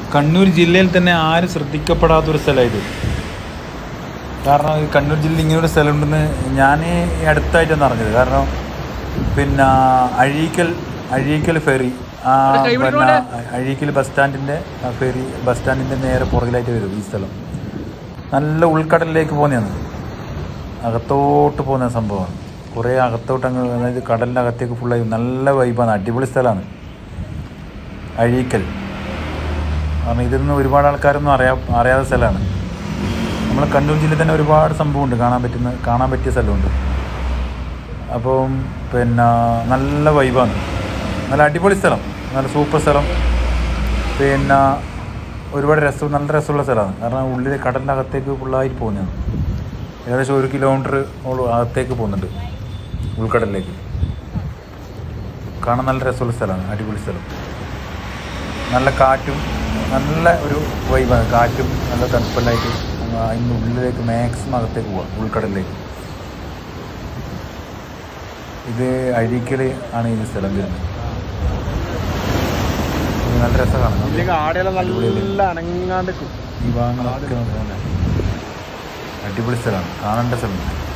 കണ്ണൂർ ജില്ലയിൽ തന്നെ ആരും ശ്രദ്ധിക്കപ്പെടാത്തൊരു സ്ഥലമാണ് ഇത് കാരണം ഈ കണ്ണൂർ ജില്ലയിൽ ഇങ്ങനെ ഒരു സ്ഥലമുണ്ടെന്ന് ഞാൻ ഈ അടുത്തായിട്ടാണ് അറിഞ്ഞത് കാരണം പിന്നെ അഴീക്കൽ അഴീക്കൽ ഫെറി ആ പിന്നെ അഴീക്കൽ ബസ് സ്റ്റാൻഡിൻ്റെ ഫെറി ബസ് സ്റ്റാൻഡിൻ്റെ നേരെ പുറകിലായിട്ട് വരും ഈ സ്ഥലം നല്ല ഉൾക്കടലിലേക്ക് പോകുന്നതാണ് അകത്തോട്ട് പോകുന്ന സംഭവമാണ് കുറേ അകത്തോട്ട് അങ്ങ് അതായത് കടലിൻ്റെ അകത്തേക്ക് ഫുള്ളായി നല്ല വൈബാണ് അടിപൊളി സ്ഥലമാണ് അഴീക്കൽ കാരണം ഇതൊന്നും ഒരുപാട് ആൾക്കാരൊന്നും അറിയാ അറിയാത്ത സ്ഥലമാണ് നമ്മൾ കണ്ണൂർ ജില്ലയിൽ തന്നെ ഒരുപാട് സംഭവമുണ്ട് കാണാൻ പറ്റുന്ന കാണാൻ പറ്റിയ സ്ഥലമുണ്ട് അപ്പം പിന്നെ നല്ല വൈബാണ് നല്ല അടിപൊളി സ്ഥലം നല്ല സൂപ്പർ സ്ഥലം പിന്നെ ഒരുപാട് രസം നല്ല രസമുള്ള സ്ഥലമാണ് കാരണം ഉള്ളിൽ കടലിൻ്റെ അകത്തേക്ക് ഫുള്ളായിട്ട് പോകുന്നതാണ് ഏകദേശം ഒരു കിലോമീറ്റർ അകത്തേക്ക് പോകുന്നുണ്ട് ഉൾക്കടലിലേക്ക് കാണാൻ നല്ല രസമുള്ള സ്ഥലമാണ് അടിപൊളി സ്ഥലം നല്ല കാറ്റും നല്ല ഒരു വൈബാണ് കാറ്റും നല്ല തണുപ്പെല്ലായിട്ട് അതിൻ്റെ ഉള്ളിലേക്ക് മാക്സിമം അകത്തേക്ക് പോവാം ഉൾക്കടലിലേക്ക് ഇത് അഴീക്കൽ ആണ് ഈ സ്ഥലം വരുന്നത് ഇത് നല്ല രസമാണ് ഇല്ലെങ്കിൽ ആടെയെല്ലാം നല്ല അനങ്ങാണ്ട് നിക്കും. ഈ ഭാഗങ്ങളൊക്കെ നല്ല അടിപൊളി സ്ഥലമാണ് കാണേണ്ട സ്ഥലം